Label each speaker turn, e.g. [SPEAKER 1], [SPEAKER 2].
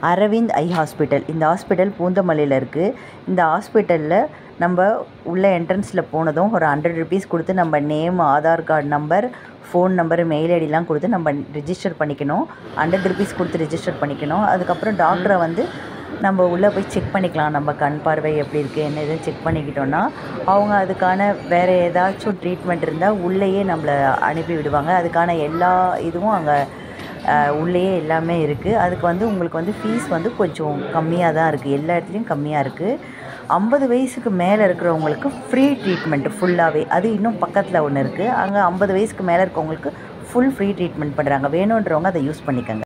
[SPEAKER 1] Aravind eye hospital இந்த hospital பூந்தமல்லியில் இருக்குது இந்த ஹாஸ்பிட்டலில் நம்ம உள்ள என்ட்ரன்ஸில் போனதும் ஒரு ஹண்ட்ரட் ருபீஸ் கொடுத்து நம்ம name Aadhaar card number phone number mail ஐடிலாம் கொடுத்து நம்ம ரிஜிஸ்டர் பண்ணிக்கணும் ஹண்ட்ரட் ருபீஸ் கொடுத்து ரிஜிஸ்டர் பண்ணிக்கணும் அதுக்கப்புறம் டாக்டரை வந்து நம்ம உள்ளே போய் செக் பண்ணிக்கலாம் நம்ம கண் பார்வை எப்படி இருக்குது என்ன எதுவும் செக் பண்ணிக்கிட்டோன்னா அவங்க அதுக்கான வேறு ஏதாச்சும் ட்ரீட்மெண்ட் இருந்தால் உள்ளேயே நம்மளை அனுப்பி விடுவாங்க அதுக்கான எல்லா இதுவும் அங்கே உள்ளேயே எல்லாமே இருக்குது அதுக்கு வந்து உங்களுக்கு வந்து ஃபீஸ் வந்து கொஞ்சம் கம்மியாக தான் இருக்குது எல்லா இடத்துலையும் கம்மியாக இருக்குது ஐம்பது வயசுக்கு மேலே இருக்கிறவங்களுக்கு ஃப்ரீ ட்ரீட்மெண்ட்டு ஃபுல்லாகவே அது இன்னும் பக்கத்தில் ஒன்று இருக்குது அங்கே ஐம்பது வயசுக்கு மேலே இருக்கவங்களுக்கு ஃபுல் ஃப்ரீ ட்ரீட்மெண்ட் பண்ணுறாங்க வேணுன்றவங்க அதை யூஸ் பண்ணிக்கோங்க